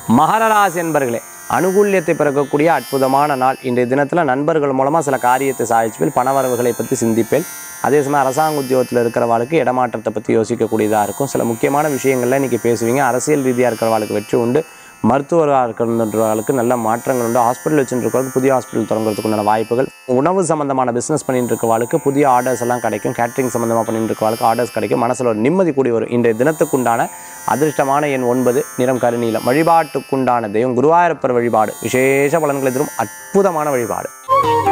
மகர ராசி என்பர்களே அனுகூல்யத்தை பிறக்கக்கூடிய அற்புதமான நாள் இன்றைய தினத்தில் நண்பர்கள் மூலமாக சில காரியத்தை சாதிச்சுப்பேன் பணவரவுகளை பற்றி சிந்திப்பேன் அதே சமயம் அரசாங்க உத்தியோகத்தில் இருக்கிறவாளுக்கு இடமாற்றத்தை பற்றி யோசிக்கக்கூடியதாக இருக்கும் சில முக்கியமான விஷயங்கள்ல இன்றைக்கி பேசுவீங்க அரசியல் ரீதியாக இருக்கிறவாளுக்கு வெற்றி உண்டு மருத்துவராக இருக்கிறவர்களுக்கு நல்ல மாற்றங்கள் உண்டு ஹாஸ்பிட்டல் வச்சுருக்கிறவங்களுக்கு புதிய ஹாஸ்பிட்டல் தொடங்குறதுக்கு உண்டான வாய்ப்புகள் உணவு சம்மந்தமான பிஸ்னஸ் பண்ணிட்டு இருக்கவாளுக்கு புதிய ஆர்டர்ஸ் எல்லாம் கிடைக்கும் கேட்ரிங் சம்மந்தமாக பண்ணிட்டு இருக்கவாளுக்கு ஆர்டர்ஸ் கிடைக்கும் மனசில் ஒரு நிம்மதி கூடி வரும் இன்றைய தினத்துக்குண்டான அதிர்ஷ்டமான எண் ஒன்பது நிறம் கருநீலம் வழிபாட்டுக்குண்டான தெய்வம் குருவாயூரப்பர் வழிபாடு விசேஷ பலன்களை தரும் அற்புதமான வழிபாடு